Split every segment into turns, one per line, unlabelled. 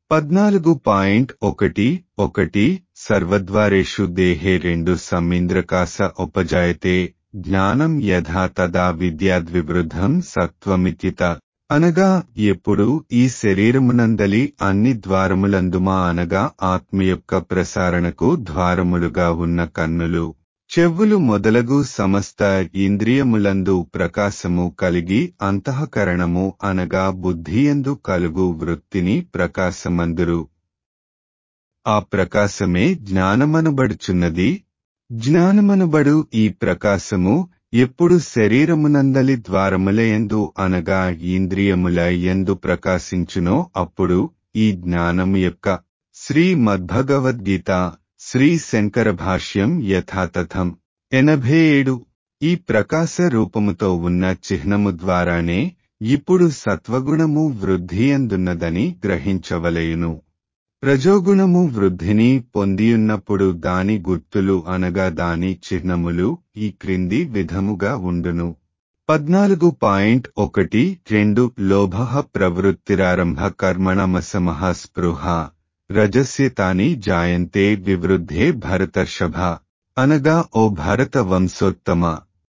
పద్నాలుగు పాయింట్ ఒకటి ఒకటి సర్వద్వారేషు దేహే రెండు సమీంద్రకాస ఉపజాయతే జ్ఞానం యథా తదా విద్యాద్వివృద్ధం సత్వమిత్యుత అనగా ఎప్పుడు ఈ శరీరమునందలి అన్ని ద్వారములందుమా అనగా ఆత్మ యొక్క ప్రసారణకు ద్వారములుగా ఉన్న కన్నులు చెవులు మొదలగు సమస్త ఇంద్రియములందు ప్రకాశము కలిగి అంతఃకరణము అనగా బుద్ధియందు కలుగు వృత్తిని ప్రకాశమందురు ఆ ప్రకాశమే జ్ఞానమనబడుచున్నది జ్ఞానమనబడు ఈ ప్రకాశము ఎప్పుడు శరీరమునందలి ద్వారములయందు అనగా ఇంద్రియముల ఎందు ప్రకాశించునో అప్పుడు ఈ జ్ఞానము యొక్క శ్రీ మద్భగవద్గీత శ్రీ శంకర భాష్యం యథాతథం ఎనభై ఏడు ఈ ప్రకాశ రూపముతో ఉన్న చిహ్నము ద్వారానే ఇప్పుడు సత్వగుణము వృద్ధియందున్నదని గ్రహించవలయును రజోగుణము వృద్ధిని పొందియున్నప్పుడు దాని గుర్తులు అనగా దాని చిహ్నములు ఈ క్రింది విధముగా ఉండును పద్నాలుగు పాయింట్ ఒకటి రెండు లోభ ప్రవృత్తిరారంభ కర్మణమసమహ స్పృహ రజస్యతాని జాయంతే వివృద్ధే భరతర్షభ అనగా ఓ భరత వంశోత్తమ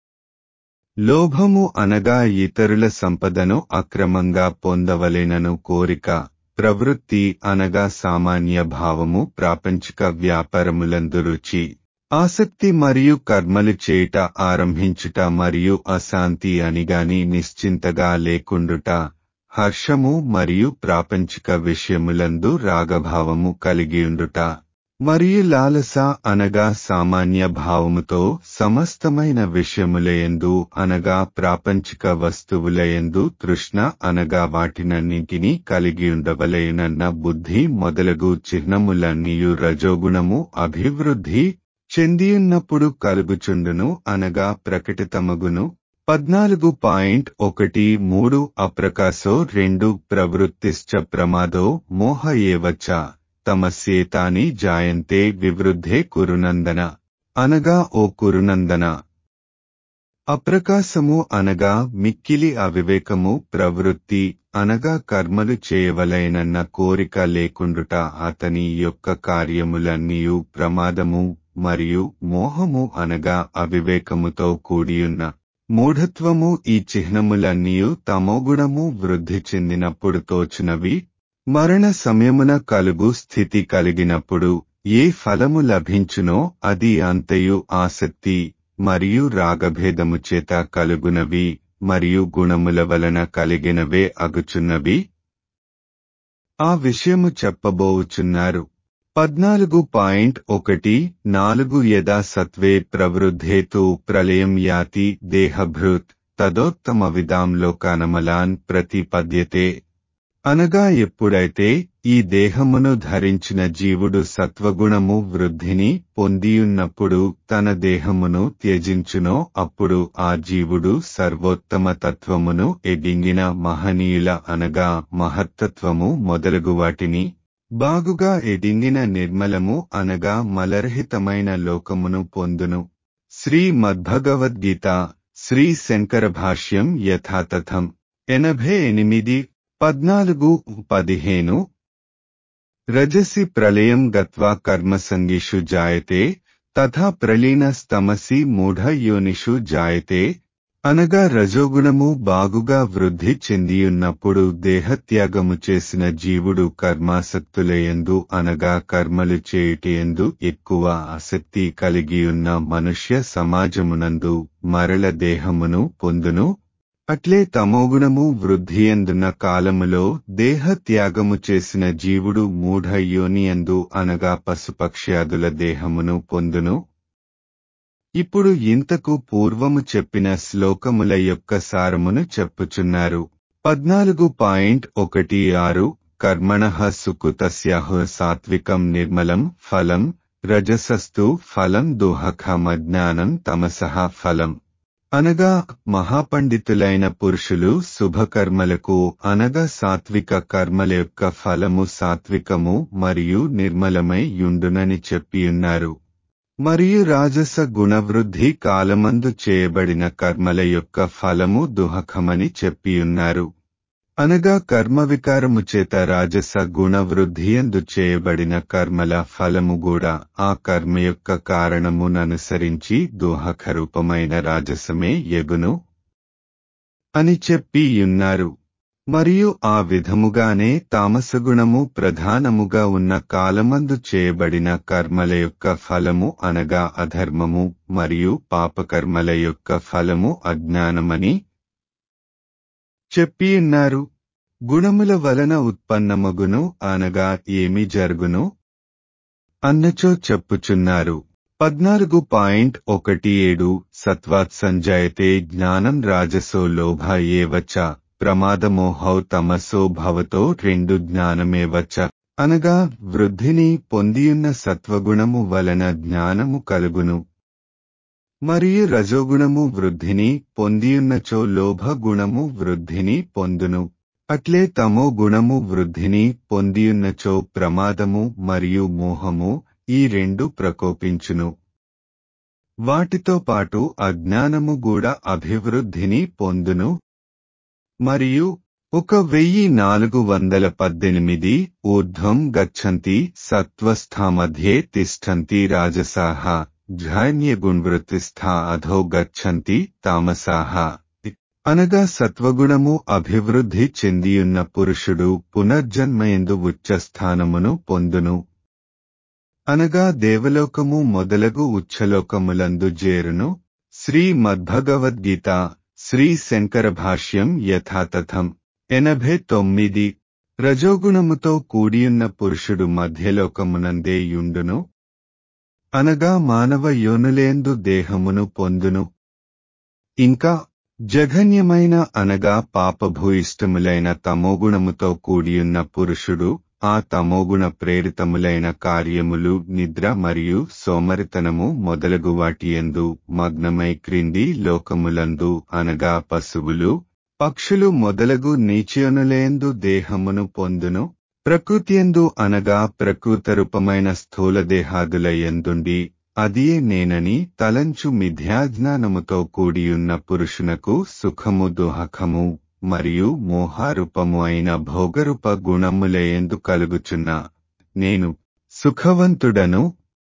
లోభము అనగా ఇతరుల సంపదను అక్రమంగా పొందవలెనను కోరిక ప్రవృత్తి అనగా సామాన్య భావము ప్రాపంచిక వ్యాపారములందు రుచి ఆసక్తి మరియు కర్మలు చేయుట ఆరంభించుట మరియు అశాంతి అనిగాని నిశ్చింతగా లేకుండుట హర్షము మరియు ప్రాపంచిక విషయములందు రాగభావము కలిగియుండుట మరియు లాలస అనగా సామాన్య భావముతో సమస్తమైన విషయములయందు అనగా ప్రాపంచిక వస్తువులయందు తృష్ణ అనగా వాటినన్నింటినీ కలిగియుండవలయునన్న బుద్ధి మొదలగు చిహ్నములన్నీయు రజోగుణము అభివృద్ధి చెందియున్నప్పుడు కలుగుచుండును అనగా ప్రకటితమగును పద్నాలుగు పాయింట్ ఒకటి మూడు అప్రకాశో రెండు ప్రవృత్తిశ్చ ప్రమాదో మోహ ఏవచ తమస్యేతాని జాయంతే వివృద్ధే కురునందన అనగా ఓ కురునందన అప్రకాశము అనగా మిక్కిలి అవివేకము ప్రవృత్తి అనగా కర్మలు చేయవలైనన్న కోరిక లేకుండుట అతని యొక్క కార్యములన్నీయు ప్రమాదము మరియు మోహము అనగా అవివేకముతో కూడియున్న మూఢత్వము ఈ చిహ్నములన్నీయు తమోగుణము వృద్ధి చెందినప్పుడు తోచునవి మరణ సమయమున కలుగు స్థితి కలిగినప్పుడు ఏ ఫలము లభించునో అది అంతయు ఆసక్తి మరియు రాగభేదము చేత కలుగునవి మరియు గుణముల వలన కలిగినవే అగుచున్నవి ఆ విషయము చెప్పబోవుచున్నారు పద్నాలుగు పాయింట్ ఒకటి నాలుగు యదా సత్వే ప్రవృద్ధేతు ప్రళయం యాతి దేహభృత్ తదోత్తమ విదాం లోకానమలాన్ ప్రతిపద్యతే అనగా ఎప్పుడైతే ఈ దేహమును ధరించిన జీవుడు సత్వగుణము వృద్ధిని పొందియున్నప్పుడు తన దేహమును త్యజించునో అప్పుడు ఆ జీవుడు సర్వోత్తమ తత్వమును ఎడింగిన మహనీయుల అనగా మహత్తత్వము మొదలగు వాటిని బాగుగా ఎడింగిన నిర్మలము అనగా మలరహితమైన లోకమును పొందును శ్రీ మద్భగవద్గీత శ్రీ శంకర భాష్యం యథాతథం ఎనభై ఎనిమిది పద్నాలుగు పదిహేను రజసి ప్రళయం గత్వా కర్మసంగిషు జాయతే తథా ప్రలీనస్తమసి మూఢయోనిషు జాయతే అనగా రజోగుణము బాగుగా వృద్ధి చెందియున్నప్పుడు దేహత్యాగము చేసిన జీవుడు కర్మాసక్తులయందు అనగా కర్మలు చేయుటయందు ఎక్కువ ఆసక్తి కలిగియున్న మనుష్య సమాజమునందు మరల దేహమును పొందును అట్లే తమోగుణము వృద్ధియందున్న కాలములో దేహ త్యాగము చేసిన జీవుడు మూఢ యోనియందు అనగా పశుపక్ష్యాదుల దేహమును పొందును ఇప్పుడు ఇంతకు పూర్వము చెప్పిన శ్లోకముల యొక్క సారమును చెప్పుచున్నారు పద్నాలుగు పాయింట్ ఒకటి ఆరు కర్మణ సుకుతస్యాహ సాత్వికం నిర్మలం ఫలం రజసస్తు ఫలం దుహఖమజ్ఞానం తమసహ ఫలం అనగా మహాపండితులైన పురుషులు శుభకర్మలకు అనగా సాత్విక కర్మల యొక్క ఫలము సాత్వికము మరియు నిర్మలమై యుండునని చెప్పియున్నారు మరియు రాజస గుణవృద్ధి కాలమందు చేయబడిన కర్మల యొక్క ఫలము దుహకమని చెప్పియున్నారు అనగా కర్మ వికారము చేత రాజస గుణ వృద్ధియందు చేయబడిన కర్మల ఫలము కూడా ఆ కర్మ యొక్క కారణముననుసరించి దోహకరూపమైన రాజసమే ఎగును అని చెప్పి యున్నారు మరియు ఆ విధముగానే తామసగుణము ప్రధానముగా ఉన్న కాలమందు చేయబడిన కర్మల యొక్క ఫలము అనగా అధర్మము మరియు పాపకర్మల యొక్క ఫలము అజ్ఞానమని చెప్పియున్నారు గుణముల వలన ఉత్పన్నమగును అనగా ఏమి జరుగును అన్నచో చెప్పుచున్నారు పద్నాలుగు పాయింట్ ఒకటి ఏడు సత్వాత్ సంజాయతే జ్ఞానం రాజసో లోభ ఏవచ ప్రమాదమోహౌ తమసో భవతో రెండు జ్ఞానమేవచ అనగా వృద్ధిని పొందియున్న సత్వగుణము వలన జ్ఞానము కలుగును మరియు రజోగుణము వృద్ధిని పొందియున్నచో లోభ గుణము వృద్ధిని పొందును అట్లే తమో గుణము వృద్ధిని పొందియున్నచో ప్రమాదము మరియు మోహము ఈ రెండు ప్రకోపించును వాటితో పాటు అజ్ఞానము కూడా అభివృద్ధిని పొందును మరియు ఒక వెయ్యి నాలుగు వందల పద్దెనిమిది ఊర్ధ్వం గచ్చంతి సత్వస్థామధ్యే తిష్టంతి రాజసాహ ఝాన్యగుణవృత్తిస్థా అధో గచ్చంతి తామసాహ అనగా సత్వగుణము అభివృద్ధి చెందియున్న పురుషుడు పునర్జన్మయందు ఉచ్చస్థానమును పొందును అనగా దేవలోకము మొదలగు ఉచ్చలోకములందు జేరును శ్రీ మద్భగవద్గీత శ్రీ శంకర భాష్యం యథాతథం ఎనభై తొమ్మిది రజోగుణముతో కూడియున్న పురుషుడు మధ్యలోకమునందే యుండును అనగా మానవ యోనులేందు దేహమును పొందును ఇంకా జఘన్యమైన అనగా పాపభూయిష్టములైన తమోగుణముతో కూడియున్న పురుషుడు ఆ తమోగుణ ప్రేరితములైన కార్యములు నిద్ర మరియు సోమరితనము మొదలగు వాటియందు మగ్నమై క్రింది లోకములందు అనగా పశువులు పక్షులు మొదలగు నీచయోనులేందు దేహమును పొందును ప్రకృతియందు అనగా ప్రకృతరూపమైన స్థూల దేహాదుల ఎందుండి అదియే నేనని తలంచు మిథ్యాజ్ఞానముతో కూడియున్న పురుషునకు సుఖము దుహకము మరియు మోహారూపము అయిన భోగరూప గుణములయందు కలుగుచున్న నేను సుఖవంతుడను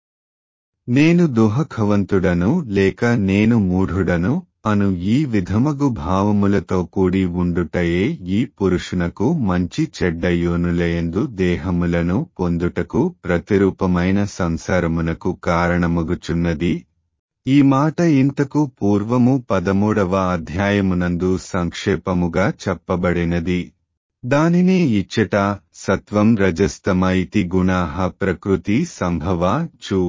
నేను దుహకవంతుడను లేక నేను మూఢుడను అను ఈ విధమగు భావములతో కూడి ఉండుటయే ఈ పురుషునకు మంచి చెడ్డ యోనులయందు దేహములను పొందుటకు ప్రతిరూపమైన సంసారమునకు కారణమగుచున్నది ఈ మాట ఇంతకు పూర్వము పదమూడవ అధ్యాయమునందు సంక్షేపముగా చెప్పబడినది దానినే ఇచ్చట సత్వం రజస్తమ ఇతి గుణాహ ప్రకృతి సంభవ చు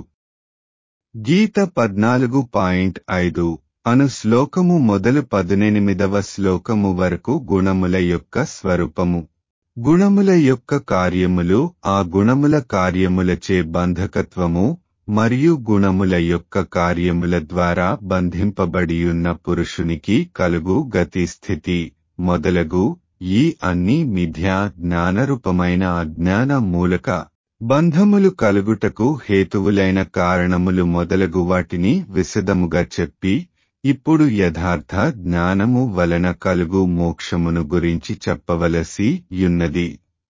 గీత పద్నాలుగు పాయింట్ ఐదు అను శ్లోకము మొదలు పదునెనిమిదవ శ్లోకము వరకు గుణముల యొక్క స్వరూపము గుణముల యొక్క కార్యములు ఆ గుణముల కార్యములచే బంధకత్వము మరియు గుణముల యొక్క కార్యముల ద్వారా బంధింపబడియున్న పురుషునికి కలుగు గతి స్థితి మొదలగు ఈ అన్ని మిథ్యా జ్ఞానరూపమైన అజ్ఞాన మూలక బంధములు కలుగుటకు హేతువులైన కారణములు మొదలగు వాటిని విశదముగా చెప్పి ఇప్పుడు యథార్థ జ్ఞానము వలన కలుగు మోక్షమును గురించి చెప్పవలసి యున్నది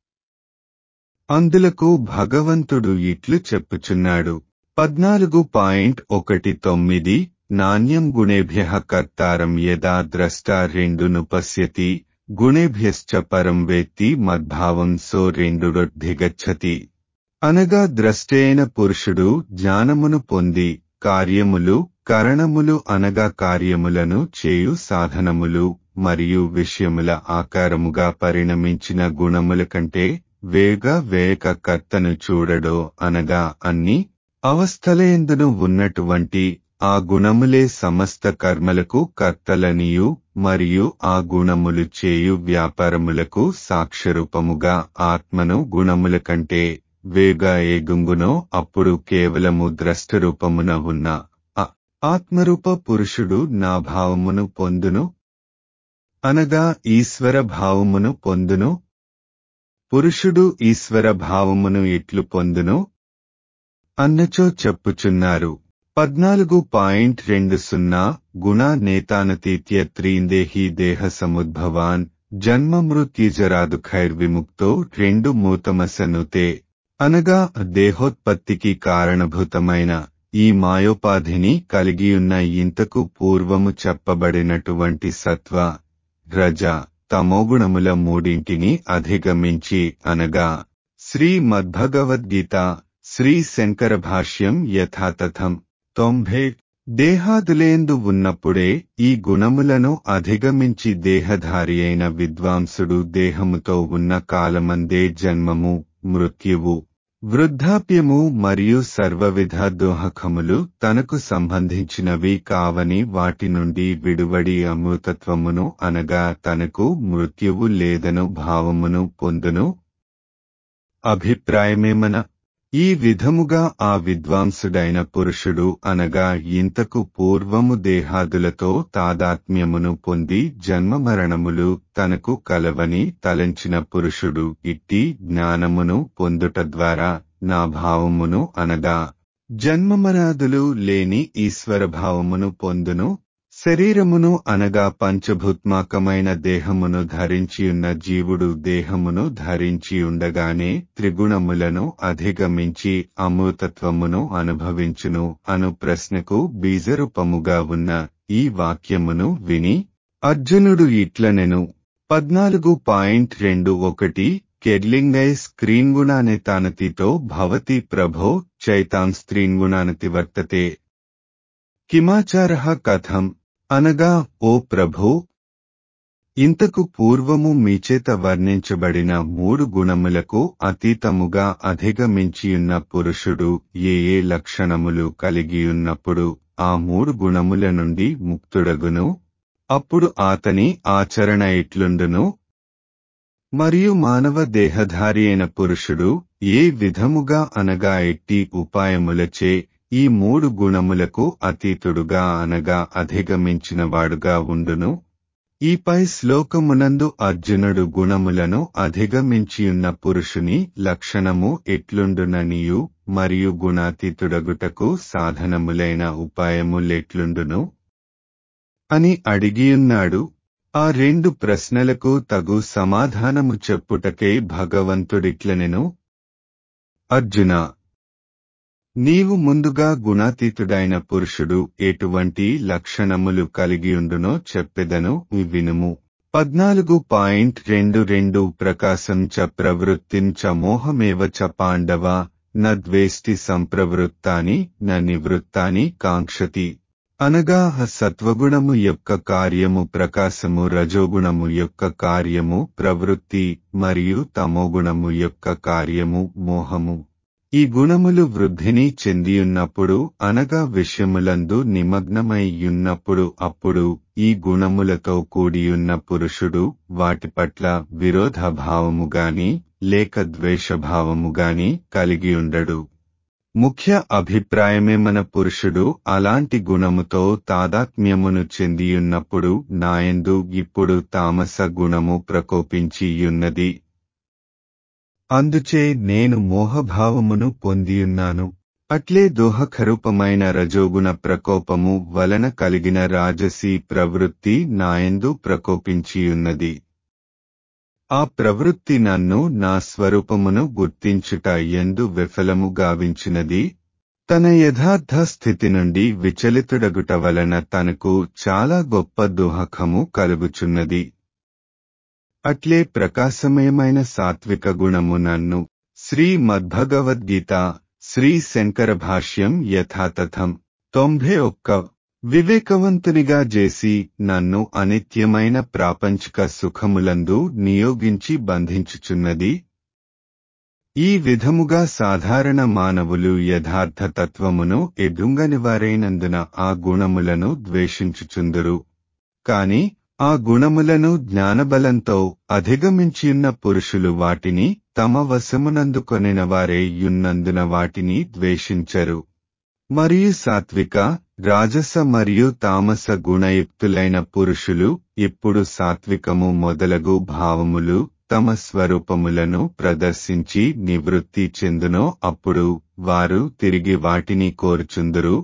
అందులకు భగవంతుడు ఇట్లు చెప్పుచున్నాడు పద్నాలుగు పాయింట్ ఒకటి తొమ్మిది నాణ్యం గుణేభ్య కర్తారం యదా ద్రష్ట రెండును పశ్యతి గుణేభ్యశ్చ పరం వేత్తి మద్భావం సో రెండుడొడ్ధిగచ్చతి అనగా ద్రష్టైన పురుషుడు జ్ఞానమును పొంది కార్యములు కరణములు అనగా కార్యములను చేయు సాధనములు మరియు విషయముల ఆకారముగా పరిణమించిన గుణముల కంటే వేగ వేగ కర్తను చూడడో అనగా అన్ని అవస్థలయందును ఉన్నటువంటి ఆ గుణములే సమస్త కర్మలకు కర్తలనియు మరియు ఆ గుణములు చేయు వ్యాపారములకు సాక్ష్యరూపముగా ఆత్మను గుణముల కంటే వేగ ఏగుంగునో అప్పుడు కేవలము ద్రష్టరూపమున ఉన్న ఆ ఆత్మరూప పురుషుడు నా భావమును పొందును అనగా ఈశ్వర భావమును పొందును పురుషుడు ఈశ్వర భావమును ఇట్లు పొందును అన్నచో చెప్పుచున్నారు పద్నాలుగు పాయింట్ రెండు సున్నా గుణ నేతానతీత్య త్రీందేహి దేహ సముద్భవాన్ జన్మమృత్యుజరాదుఖైర్విముక్తో రెండు మూతమసనుతే అనగా దేహోత్పత్తికి కారణభూతమైన ఈ మాయోపాధిని కలిగియున్న ఇంతకు పూర్వము చెప్పబడినటువంటి సత్వ రజ తమోగుణముల మూడింటిని అధిగమించి అనగా శ్రీ మద్భగవద్గీత శ్రీ శంకర భాష్యం యథాతథం తొంభై దేహాదులేందు ఉన్నప్పుడే ఈ గుణములను అధిగమించి దేహధారి అయిన విద్వాంసుడు దేహముతో ఉన్న కాలమందే జన్మము మృత్యువు వృద్ధాప్యము మరియు సర్వవిధ దోహకములు తనకు సంబంధించినవి కావని వాటి నుండి విడువడి అమృతత్వమును అనగా తనకు మృత్యువు లేదను భావమును పొందును అభిప్రాయమేమన ఈ విధముగా ఆ విద్వాంసుడైన పురుషుడు అనగా ఇంతకు పూర్వము దేహాదులతో తాదాత్మ్యమును పొంది జన్మమరణములు తనకు కలవని తలంచిన పురుషుడు ఇట్టి జ్ఞానమును పొందుట ద్వారా నా భావమును అనగా జన్మమరాదులు లేని ఈశ్వరభావమును పొందును శరీరమును అనగా పంచభూత్మాకమైన దేహమును ధరించియున్న జీవుడు దేహమును ధరించియుండగానే త్రిగుణములను అధిగమించి అమృతత్వమును అనుభవించును అను ప్రశ్నకు బీజరూపముగా ఉన్న ఈ వాక్యమును విని అర్జునుడు ఇట్లనెను పద్నాలుగు పాయింట్ రెండు ఒకటి కెడ్లింగై స్క్రీన్గుణాని తానతితో భవతి ప్రభో చైతాం స్త్రీన్గుణానతి వర్తతే కిమాచార కథం అనగా ఓ ప్రభు ఇంతకు పూర్వము మీచేత వర్ణించబడిన మూడు గుణములకు అతీతముగా అధిగమించియున్న పురుషుడు ఏ ఏ లక్షణములు కలిగియున్నప్పుడు ఆ మూడు గుణముల నుండి ముక్తుడగును అప్పుడు ఆతని ఆచరణ ఇట్లుండును మరియు మానవ దేహధారి అయిన పురుషుడు ఏ విధముగా అనగా ఎట్టి ఉపాయములచే ఈ మూడు గుణములకు అతీతుడుగా అనగా అధిగమించినవాడుగా ఉండును ఈ పై శ్లోకమునందు అర్జునుడు గుణములను అధిగమించియున్న పురుషుని లక్షణము ఎట్లుండుననియు మరియు గుణాతీతుడగుటకు సాధనములైన ఉపాయములెట్లుండును అని అడిగియున్నాడు ఆ రెండు ప్రశ్నలకు తగు సమాధానము చెప్పుటకై భగవంతుడిట్లనెను అర్జున నీవు ముందుగా గుణాతీతుడైన పురుషుడు ఎటువంటి లక్షణములు కలిగియుండునో చెప్పెదను వినుము పద్నాలుగు పాయింట్ రెండు రెండు ప్రకాశం చ ప్రవృత్తిం చ మోహమేవ చ పాండవ న ద్వేష్టి సంప్రవృత్తాని న నివృత్తాని కాంక్షతి అనగా సత్వగుణము యొక్క కార్యము ప్రకాశము రజోగుణము యొక్క కార్యము ప్రవృత్తి మరియు తమోగుణము యొక్క కార్యము మోహము ఈ గుణములు వృద్ధిని చెందియున్నప్పుడు అనగా విషయములందు నిమగ్నమై అప్పుడు ఈ గుణములతో కూడియున్న పురుషుడు వాటి పట్ల విరోధభావము గాని లేక ద్వేషభావము గాని కలిగియుండడు ముఖ్య అభిప్రాయమే మన పురుషుడు అలాంటి గుణముతో తాదాత్మ్యమును చెందియున్నప్పుడు నాయందు ఇప్పుడు తామస గుణము ప్రకోపించియున్నది అందుచే నేను మోహభావమును పొందియున్నాను అట్లే దోహకరూపమైన రజోగుణ ప్రకోపము వలన కలిగిన రాజసీ ప్రవృత్తి నాయందు ప్రకోపించియున్నది ఆ ప్రవృత్తి నన్ను నా స్వరూపమును గుర్తించుట ఎందు విఫలము గావించినది తన యథార్థ స్థితి నుండి విచలితుడగుట వలన తనకు చాలా గొప్ప దోహకము కలుగుచున్నది అట్లే ప్రకాశమయమైన సాత్విక గుణము నన్ను శ్రీ మద్భగవద్గీత శ్రీ శంకర భాష్యం యథాతథం తొంభై ఒక్క వివేకవంతునిగా చేసి నన్ను అనిత్యమైన ప్రాపంచిక సుఖములందు నియోగించి బంధించుచున్నది ఈ విధముగా సాధారణ మానవులు యథార్థ తత్వమును ఎదుంగనివారైనందున ఆ గుణములను ద్వేషించుచుందురు కాని ఆ గుణములను జ్ఞానబలంతో అధిగమించియున్న పురుషులు వాటిని తమ వశమునందుకొనిన వారే యున్నందున వాటిని ద్వేషించరు మరియు సాత్విక రాజస మరియు తామస గుణయుక్తులైన పురుషులు ఇప్పుడు సాత్వికము మొదలగు భావములు తమ స్వరూపములను ప్రదర్శించి నివృత్తి చెందునో అప్పుడు వారు తిరిగి వాటిని కోరుచుందురు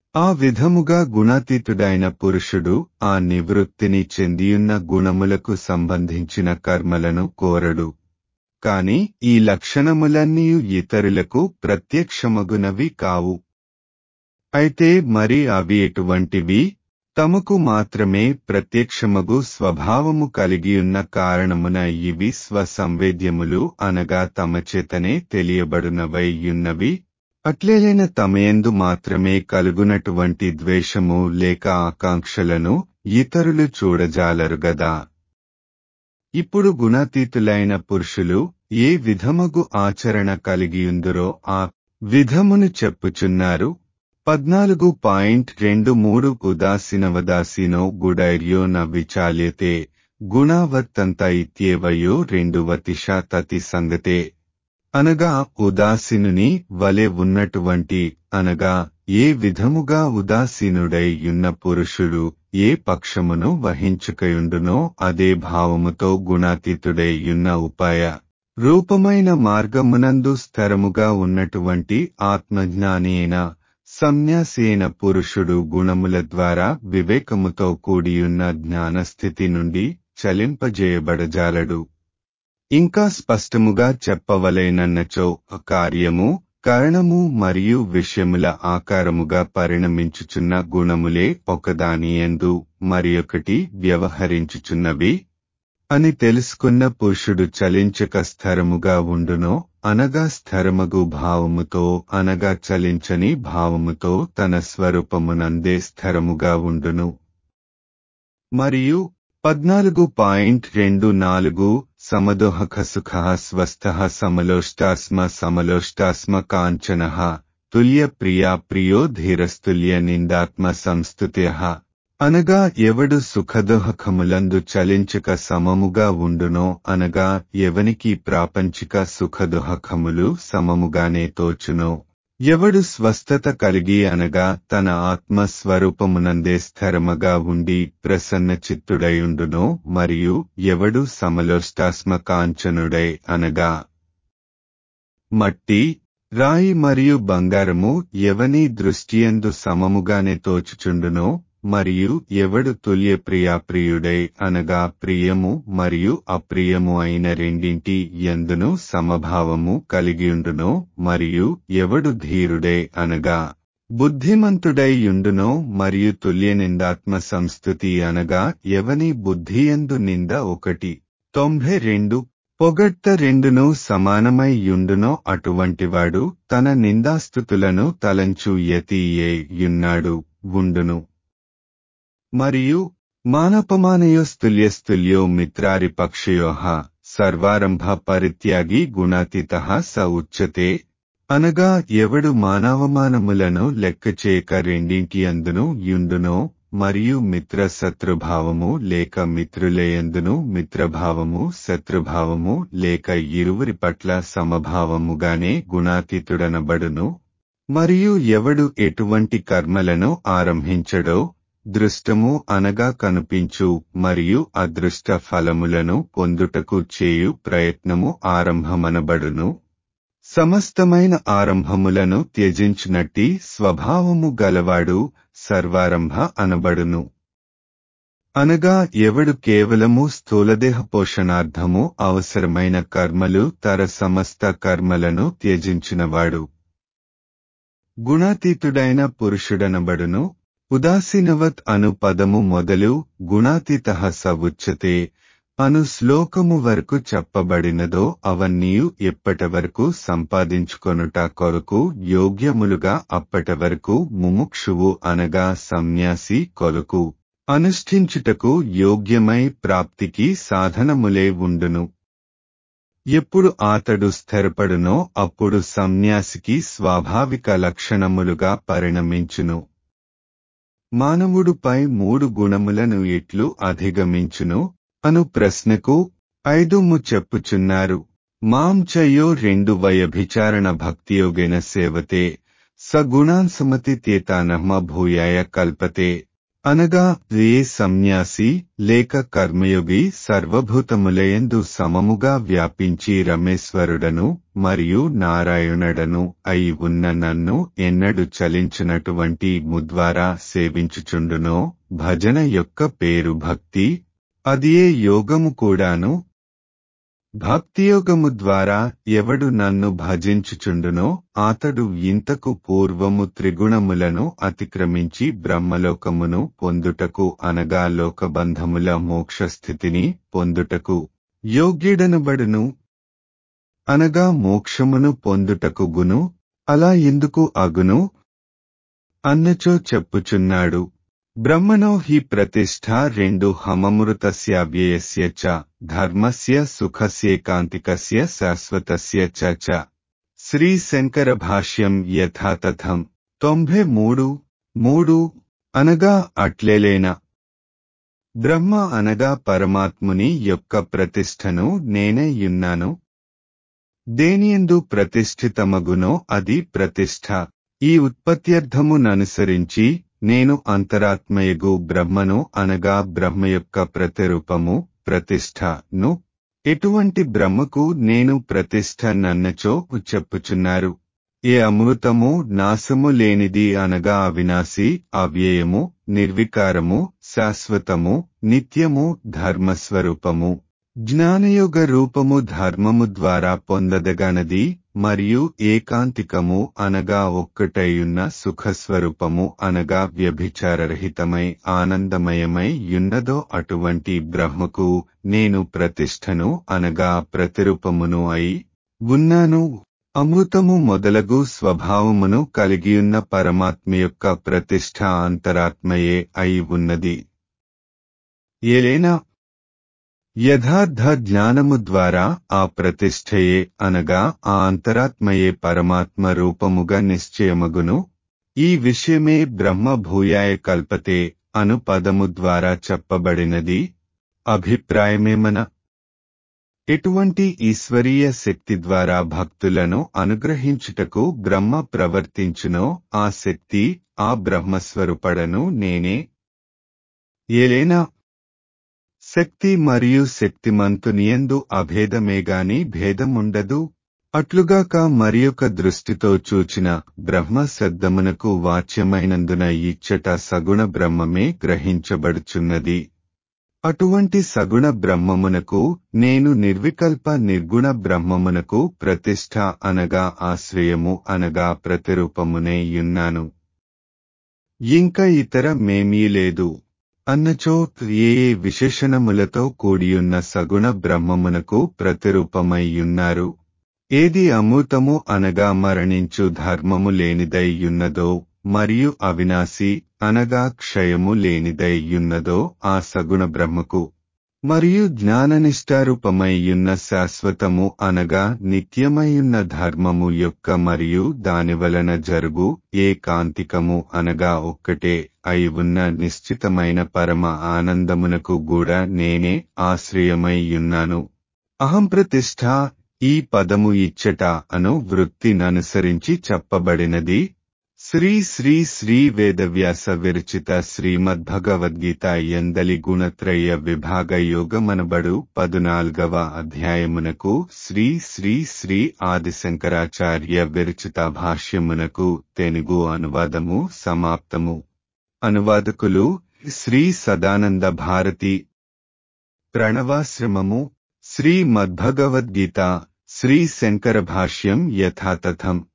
ఆ విధముగా గుణాతీతుడైన పురుషుడు ఆ నివృత్తిని చెందియున్న గుణములకు సంబంధించిన కర్మలను కోరడు కాని ఈ లక్షణములన్నీ ఇతరులకు ప్రత్యక్షమగునవి కావు అయితే మరి అవి ఎటువంటివి తమకు మాత్రమే ప్రత్యక్షమగు స్వభావము కలిగియున్న కారణమున ఇవి స్వసంవేద్యములు అనగా తమ చేతనే తెలియబడునవైయున్నవి అట్లేలైన తమయందు మాత్రమే కలుగునటువంటి ద్వేషము లేక ఆకాంక్షలను ఇతరులు చూడజాలరు గదా ఇప్పుడు గుణాతీతులైన పురుషులు ఏ విధమగు ఆచరణ కలిగియుందురో ఆ విధమును చెప్పుచున్నారు పద్నాలుగు పాయింట్ రెండు మూడు ఉదాసీనవదాసీనో గుడైర్యో న విచాల్యతే గుణావర్తంత ఇత్యేవయో రెండు వతిషా తతి సంగతే అనగా ఉదాసీనుని వలె ఉన్నటువంటి అనగా ఏ విధముగా ఉదాసీనుడై యున్న పురుషుడు ఏ పక్షమును వహించుకయుండునో అదే భావముతో గుణాతీతుడై యున్న ఉపాయ రూపమైన మార్గమునందు స్థిరముగా ఉన్నటువంటి ఆత్మజ్ఞాని అయిన సన్యాసేన పురుషుడు గుణముల ద్వారా వివేకముతో కూడియున్న జ్ఞానస్థితి నుండి చలింపజేయబడజాలడు ఇంకా స్పష్టముగా చెప్పవలేనన్నచో కార్యము కారణము మరియు విషయముల ఆకారముగా పరిణమించుచున్న గుణములే ఒకదాని ఎందు మరియొకటి వ్యవహరించుచున్నవి అని తెలుసుకున్న పురుషుడు చలించక స్థిరముగా ఉండునో అనగా స్థిరమగు భావముతో అనగా చలించని భావముతో తన స్వరూపమునందే స్థిరముగా ఉండును మరియు పద్నాలుగు పాయింట్ రెండు నాలుగు సమదోహక సుఖ స్వస్థ సమలోష్టాస్మ సమలోష్టాస్మ కాంచన తుల్య ప్రియా ప్రియో ధీరస్తుల్య నిందాత్మ సంస్థుత్య అనగా ఎవడు సుఖదోహకములందు చలించక సమముగా ఉండునో అనగా ఎవనికి ప్రాపంచిక సుఖదోహకములు సమముగానే తోచునో ఎవడు స్వస్థత కలిగి అనగా తన ఆత్మస్వరూపమునందే స్థిరమగా ఉండి ప్రసన్న చిత్తుడయుండునో మరియు ఎవడు సమలోష్టాస్మ కాంచనుడై అనగా మట్టి రాయి మరియు బంగారము ఎవని దృష్టియందు సమముగానే తోచుచుండునో మరియు ఎవడు తుల్య ప్రియాప్రియుడై అనగా ప్రియము మరియు అప్రియము అయిన రెండింటి ఎందును సమభావము కలిగియుండునో మరియు ఎవడు ధీరుడై అనగా బుద్ధిమంతుడై యుండునో మరియు తుల్య నిందాత్మ సంస్థుతి అనగా ఎవని బుద్ధియందు నింద ఒకటి తొంభై రెండు పొగడ్త రెండును సమానమై యుండునో అటువంటివాడు తన నిందాస్థుతులను తలంచు యతీయే యున్నాడు ఉండును మరియు మానపమానయోస్తుల్యస్తుల్యో మిత్రారిపక్షయోః సర్వారంభ పరిత్యాగి గుణాతీత స ఉచ్యతే అనగా ఎవడు మానవమానములను లెక్కచేయక రెండింటి అందును యుండునో మరియు మిత్ర శత్రుభావము లేక మిత్రులయందును మిత్రభావము శత్రుభావము లేక ఇరువురి పట్ల సమభావముగానే గుణాతీతుడనబడును మరియు ఎవడు ఎటువంటి కర్మలను ఆరంభించడో దృష్టము అనగా కనిపించు మరియు అదృష్ట ఫలములను పొందుటకు చేయు ప్రయత్నము ఆరంభమనబడును సమస్తమైన ఆరంభములను త్యజించినట్టి స్వభావము గలవాడు సర్వారంభ అనబడును అనగా ఎవడు కేవలము స్థూలదేహ పోషణార్థము అవసరమైన కర్మలు తర సమస్త కర్మలను త్యజించినవాడు గుణాతీతుడైన పురుషుడనబడును ఉదాసీనవత్ అను పదము మొదలు గుణాతీత స ఉచ్యతే అను శ్లోకము వరకు చెప్పబడినదో అవన్నీయు ఎప్పటి వరకు సంపాదించుకొనుట కొరకు యోగ్యములుగా అప్పటి వరకు ముముక్షువు అనగా సన్యాసి కొరకు అనుష్ఠించుటకు యోగ్యమై ప్రాప్తికి సాధనములే ఉండును ఎప్పుడు అతడు స్థిరపడునో అప్పుడు సన్యాసికి స్వాభావిక లక్షణములుగా పరిణమించును మానవుడుపై మూడు గుణములను ఎట్లు అధిగమించును అను ప్రశ్నకు ఐదుము చెప్పుచున్నారు మాం చయో రెండు వయభిచారణ భక్తియోగేన సేవతే సగుణాన్ సమతి తేతానహ్మ భూయాయ కల్పతే అనగా ఏ సన్యాసి లేక కర్మయోగి సర్వభూతములయందు సమముగా వ్యాపించి రమేశ్వరుడను మరియు నారాయణుడను అయి ఉన్న నన్ను ఎన్నడు చలించినటువంటి ముద్వారా సేవించుచుండునో భజన యొక్క పేరు భక్తి అదియే యోగము కూడాను భక్తియోగము ద్వారా ఎవడు నన్ను భజించుచుండునో అతడు ఇంతకు పూర్వము త్రిగుణములను అతిక్రమించి బ్రహ్మలోకమును పొందుటకు అనగా లోకబంధముల మోక్షస్థితిని పొందుటకు యోగ్యుడనబడును అనగా మోక్షమును పొందుటకు గును అలా ఎందుకు అగును అన్నచో చెప్పుచున్నాడు బ్రహ్మణో హి ప్రతిష్ఠ రెండు హమమృతస్యావ్యయస్య చ ధర్మస్య సుఖస్యేకాంతికస్య శాశ్వతస్య చ చ శ్రీ శంకర భాష్యం యథాతథం తొంభై మూడు మూడు అనగా అట్లేలేనా బ్రహ్మ అనగా పరమాత్ముని యొక్క ప్రతిష్ఠను నేనే యున్నాను దేనియందు ప్రతిష్ఠితమగునో అది ప్రతిష్ఠ ఈ ఉత్పత్త్యర్థముననుసరించి నేను అంతరాత్మయగు బ్రహ్మను అనగా బ్రహ్మ యొక్క ప్రతిరూపము ప్రతిష్ఠను ఎటువంటి బ్రహ్మకు నేను ప్రతిష్ఠ నన్నచో చెప్పుచున్నారు ఏ అమృతము నాశము లేనిది అనగా అవినాశి అవ్యయము నిర్వికారము శాశ్వతము నిత్యము ధర్మస్వరూపము జ్ఞానయోగ రూపము ధర్మము ద్వారా పొందదగనది మరియు ఏకాంతికము అనగా ఒక్కటైయున్న సుఖస్వరూపము అనగా వ్యభిచారరహితమై ఆనందమయమై యున్నదో అటువంటి బ్రహ్మకు నేను ప్రతిష్టను అనగా ప్రతిరూపమును అయి ఉన్నాను అమృతము మొదలగు స్వభావమును కలిగియున్న పరమాత్మ యొక్క ప్రతిష్ట అంతరాత్మయే అయి ఉన్నది ఏలైనా యథార్థ జ్ఞానము ద్వారా ఆ ప్రతిష్ఠయే అనగా ఆ అంతరాత్మయే పరమాత్మ రూపముగా నిశ్చయమగును ఈ విషయమే బ్రహ్మ భూయాయ కల్పతే అను పదము ద్వారా చెప్పబడినది అభిప్రాయమేమన ఎటువంటి ఈశ్వరీయ శక్తి ద్వారా భక్తులను అనుగ్రహించుటకు బ్రహ్మ ప్రవర్తించునో ఆ శక్తి ఆ బ్రహ్మస్వరూపడను నేనే ఏలైనా శక్తి మరియు శక్తిమంతునియందు అభేదమేగాని భేదముండదు అట్లుగాక మరియొక దృష్టితో చూచిన బ్రహ్మ శబ్దమునకు వాచ్యమైనందున ఇచ్చట సగుణ బ్రహ్మమే గ్రహించబడుచున్నది అటువంటి సగుణ బ్రహ్మమునకు నేను నిర్వికల్ప నిర్గుణ బ్రహ్మమునకు ప్రతిష్ఠ అనగా ఆశ్రయము అనగా ప్రతిరూపమునే యున్నాను ఇంకా ఇతర మేమీ లేదు అన్నచో ఏ ఏ విశేషణములతో కూడియున్న సగుణ బ్రహ్మమునకు ప్రతిరూపమైయున్నారు ఏది అమృతము అనగా మరణించు ధర్మము లేనిదైయున్నదో మరియు అవినాశి అనగా క్షయము లేనిదైయున్నదో ఆ సగుణ బ్రహ్మకు మరియు జ్ఞాననిష్టారూపమైయున్న శాశ్వతము అనగా నిత్యమైయున్న ధర్మము యొక్క మరియు దాని వలన జరుగు ఏకాంతికము అనగా ఒక్కటే అయి ఉన్న నిశ్చితమైన పరమ ఆనందమునకు కూడా నేనే ఆశ్రయమైయున్నాను అహం ప్రతిష్ఠ ఈ పదము ఇచ్చట అను వృత్తిననుసరించి చెప్పబడినది శ్రీ శ్రీ శ్రీ వేదవ్యాస విరచిత శ్రీమద్భగవద్గీత ఎందలి గుణత్రయ విభాగ యోగమనబడు పదునాల్గవ అధ్యాయమునకు శ్రీ శ్రీ శ్రీ ఆదిశంకరాచార్య విరచిత భాష్యమునకు తెలుగు అనువాదము సమాప్తము అనువాదకులు శ్రీ సదానంద భారతి ప్రణవాశ్రమము శ్రీ మద్భగవద్గీత శ్రీ శంకర భాష్యం యథాతథం